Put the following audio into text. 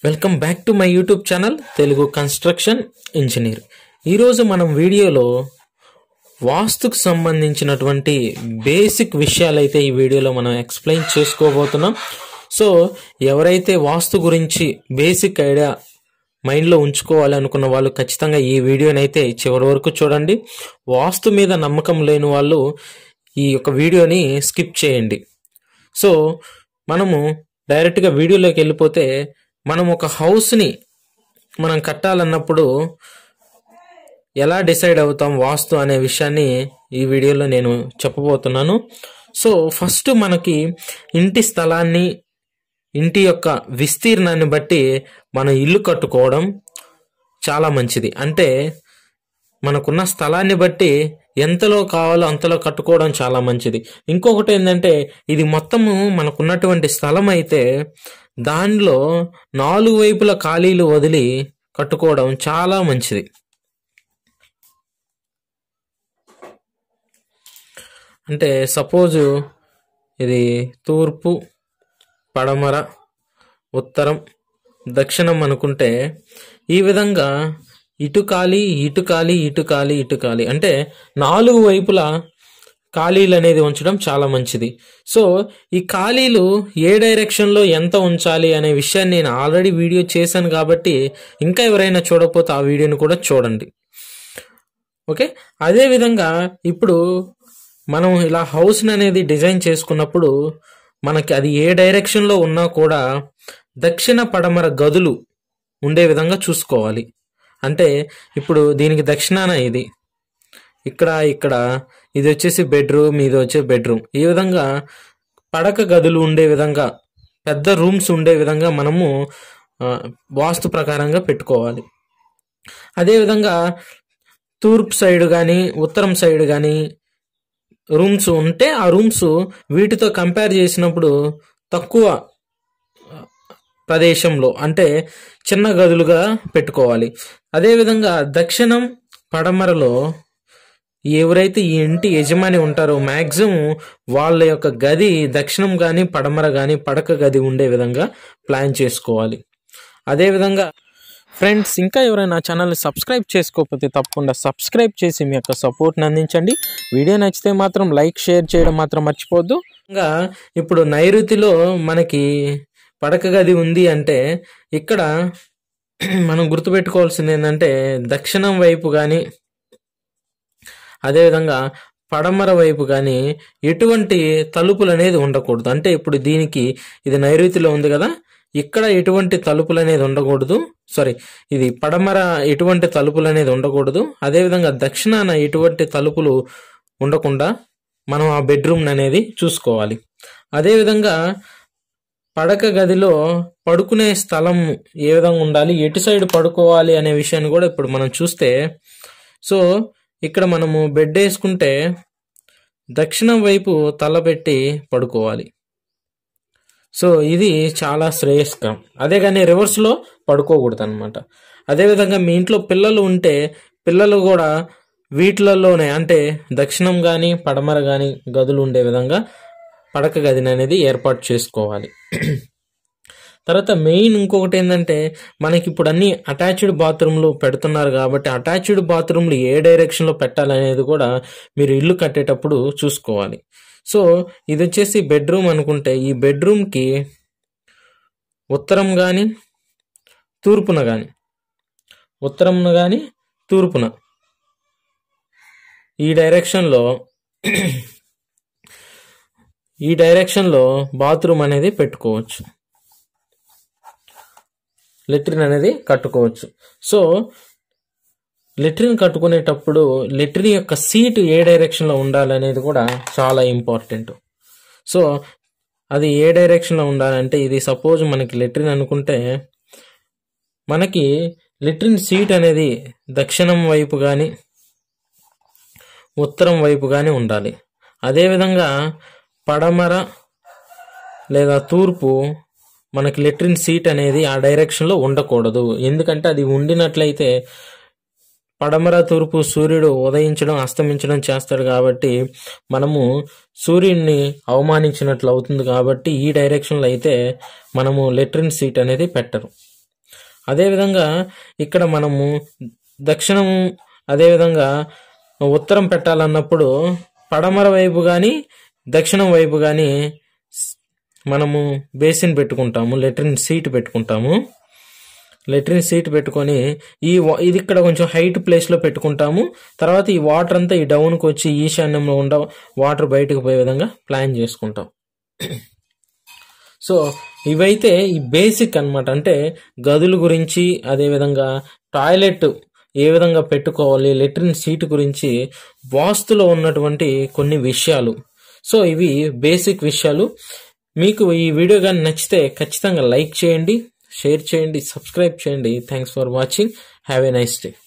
welcome back to my YouTube channel Telugu construction engineer ఈరోజు మనం వీడియోలో వాస్తుకు సంబంధించినటువంటి బేసిక్ విషయాలైతే ఈ వీడియోలో మనం ఎక్స్ప్లెయిన్ చేసుకోబోతున్నాం సో ఎవరైతే వాస్తు గురించి బేసిక్ ఐడియా మైండ్లో ఉంచుకోవాలి అనుకున్న వాళ్ళు ఖచ్చితంగా ఈ వీడియోని అయితే చివరి వరకు చూడండి వాస్తు మీద నమ్మకం లేని వాళ్ళు ఈ యొక్క వీడియోని స్కిప్ చేయండి సో మనము డైరెక్ట్గా వీడియోలోకి వెళ్ళిపోతే మనం ఒక హౌస్ని మనం కట్టాలన్నప్పుడు ఎలా డిసైడ్ అవుతాం వాస్తు అనే విషయాన్ని ఈ వీడియోలో నేను చెప్పబోతున్నాను సో ఫస్ట్ మనకి ఇంటి స్థలాన్ని ఇంటి యొక్క విస్తీర్ణాన్ని బట్టి మనం ఇల్లు కట్టుకోవడం చాలా మంచిది అంటే మనకున్న స్థలాన్ని బట్టి ఎంతలో కావాలో అంతలో కట్టుకోవడం చాలా మంచిది ఇంకొకటి ఏంటంటే ఇది మొత్తము మనకున్నటువంటి స్థలం అయితే దానిలో నాలుగు వైపుల ఖాళీలు వదిలి కట్టుకోవడం చాలా మంచిది అంటే సపోజు ఇది తూర్పు పడమర ఉత్తరం దక్షిణం అనుకుంటే ఈ విధంగా ఇటు ఖాళీ ఇటు ఖాళీ ఇటు ఖాళీ ఇటు ఖాళీ అంటే నాలుగు వైపులా ఖాళీలు అనేది ఉంచడం చాలా మంచిది సో ఈ ఖాళీలు ఏ డైరెక్షన్లో ఎంత ఉంచాలి అనే విషయాన్ని నేను ఆల్రెడీ వీడియో చేశాను కాబట్టి ఇంకా ఎవరైనా చూడకపోతే ఆ వీడియోని కూడా చూడండి ఓకే అదేవిధంగా ఇప్పుడు మనం ఇలా హౌస్ని అనేది డిజైన్ చేసుకున్నప్పుడు మనకి అది ఏ డైరెక్షన్లో ఉన్నా కూడా దక్షిణ పడమర గదులు ఉండే విధంగా చూసుకోవాలి అంటే ఇప్పుడు దీనికి దక్షిణాన ఇది ఇక్కడ ఇక్కడ ఇది వచ్చేసి బెడ్రూమ్ ఇది వచ్చే బెడ్రూమ్ ఈ విధంగా పడక గదులు ఉండే విధంగా పెద్ద రూమ్స్ ఉండే విధంగా మనము ఆ, వాస్తు ప్రకారంగా పెట్టుకోవాలి అదేవిధంగా తూర్పు సైడ్ కానీ ఉత్తరం సైడ్ కానీ రూమ్స్ ఉంటే ఆ రూమ్స్ వీటితో కంపేర్ చేసినప్పుడు తక్కువ ప్రదేశంలో అంటే చిన్న గదులుగా పెట్టుకోవాలి అదేవిధంగా దక్షిణం పడమరలో ఎవరైతే ఈ ఇంటి యజమాని ఉంటారో మ్యాక్సిమం వాళ్ళ యొక్క గది దక్షిణం కానీ పడమర కానీ పడక గది ఉండే విధంగా ప్లాన్ చేసుకోవాలి అదేవిధంగా ఫ్రెండ్స్ ఇంకా ఎవరైనా నా ఛానల్ని సబ్స్క్రైబ్ చేసుకోకపోతే తప్పకుండా సబ్స్క్రైబ్ చేసి మీ యొక్క సపోర్ట్ని అందించండి వీడియో నచ్చితే మాత్రం లైక్ షేర్ చేయడం మాత్రం మర్చిపోద్దు ఇంకా ఇప్పుడు నైరుతిలో మనకి పడక గది ఉంది అంటే ఇక్కడ మనం గుర్తుపెట్టుకోవాల్సింది ఏంటంటే దక్షిణం వైపు కానీ అదేవిధంగా పడమర వైపు కానీ ఎటువంటి తలుపులు అనేది ఉండకూడదు అంటే ఇప్పుడు దీనికి ఇది నైరుతిలో ఉంది కదా ఇక్కడ ఎటువంటి తలుపులు అనేది ఉండకూడదు సారీ ఇది పడమర ఎటువంటి తలుపులు అనేది ఉండకూడదు అదేవిధంగా దక్షిణాన ఎటువంటి తలుపులు ఉండకుండా మనం ఆ బెడ్రూమ్ అనేది చూసుకోవాలి అదేవిధంగా పడక గదిలో పడుకునే స్థలం ఏ విధంగా ఉండాలి ఎటు సైడ్ పడుకోవాలి అనే విషయాన్ని కూడా ఇప్పుడు మనం చూస్తే సో ఇక్కడ మనము బెడ్ వేసుకుంటే దక్షిణం వైపు తల పెట్టి పడుకోవాలి సో ఇది చాలా శ్రేయస్కరం అదే కానీ రివర్స్లో పడుకోకూడదు అనమాట అదేవిధంగా మీ ఇంట్లో పిల్లలు ఉంటే పిల్లలు కూడా వీటిలలోనే అంటే దక్షిణం కానీ పడమర కానీ గదులు ఉండే విధంగా పడక గదిని అనేది ఏర్పాటు చేసుకోవాలి తర్వాత మెయిన్ ఇంకొకటి ఏంటంటే మనకి ఇప్పుడు అన్ని అటాచ్డ్ బాత్రూమ్లు పెడుతున్నారు కాబట్టి అటాచ్డ్ బాత్రూమ్లు ఏ డైరెక్షన్లో పెట్టాలనేది కూడా మీరు ఇల్లు కట్టేటప్పుడు చూసుకోవాలి సో ఇది వచ్చేసి బెడ్రూమ్ అనుకుంటే ఈ బెడ్రూమ్కి ఉత్తరం కానీ తూర్పున కానీ ఉత్తరంన కానీ తూర్పున ఈ డైరెక్షన్లో ఈ డైరెక్షన్లో బాత్రూమ్ అనేది పెట్టుకోవచ్చు లెట్రిన్ అనేది కట్టుకోవచ్చు సో లెట్రిన్ కట్టుకునేటప్పుడు లెట్రిన్ యొక్క సీటు ఏ డైరెక్షన్లో ఉండాలనేది కూడా చాలా ఇంపార్టెంట్ సో అది ఏ డైరెక్షన్లో ఉండాలంటే ఇది సపోజ్ మనకి లెట్రిన్ అనుకుంటే మనకి లెట్రిన్ సీట్ అనేది దక్షిణం వైపు కానీ ఉత్తరం వైపు కానీ ఉండాలి అదేవిధంగా పడమర లేదా తూర్పు మనకి లెట్రిన్ సీట్ అనేది ఆ డైరెక్షన్లో ఉండకూడదు ఎందుకంటే అది ఉండినట్లయితే పడమర తూర్పు సూర్యుడు ఉదయించడం అస్తమించడం చేస్తాడు కాబట్టి మనము సూర్యుడిని అవమానించినట్లు అవుతుంది కాబట్టి ఈ డైరెక్షన్లో అయితే మనము లెట్రిన్ సీట్ అనేది పెట్టరు అదేవిధంగా ఇక్కడ మనము దక్షిణం అదేవిధంగా ఉత్తరం పెట్టాలన్నప్పుడు పడమర వైపు కానీ దక్షిణం వైపు కానీ మనము బేసిన్ పెట్టుకుంటాము లెట్రిన్ సీట్ పెట్టుకుంటాము లెట్రిన్ సీట్ పెట్టుకొని ఈ వా- ఇది ఇక్కడ కొంచెం హైట్ ప్లేస్లో పెట్టుకుంటాము తర్వాత ఈ వాటర్ అంతా ఈ డౌన్కి వచ్చి ఈశాన్యంలో ఉండ వాటర్ బయటకు పోయే విధంగా ప్లాన్ చేసుకుంటాం సో ఇవైతే ఈ బేసిక్ అన్నమాట అంటే గదుల గురించి అదేవిధంగా టాయిలెట్ ఏ విధంగా పెట్టుకోవాలి లెట్రిన్ సీట్ గురించి వాస్తులో ఉన్నటువంటి కొన్ని విషయాలు సో ఇవి బేసిక్ విషయాలు మీకు ఈ వీడియో కానీ నచ్చితే ఖచ్చితంగా లైక్ చేయండి షేర్ చేయండి సబ్స్క్రైబ్ చేయండి thanks for watching have a nice day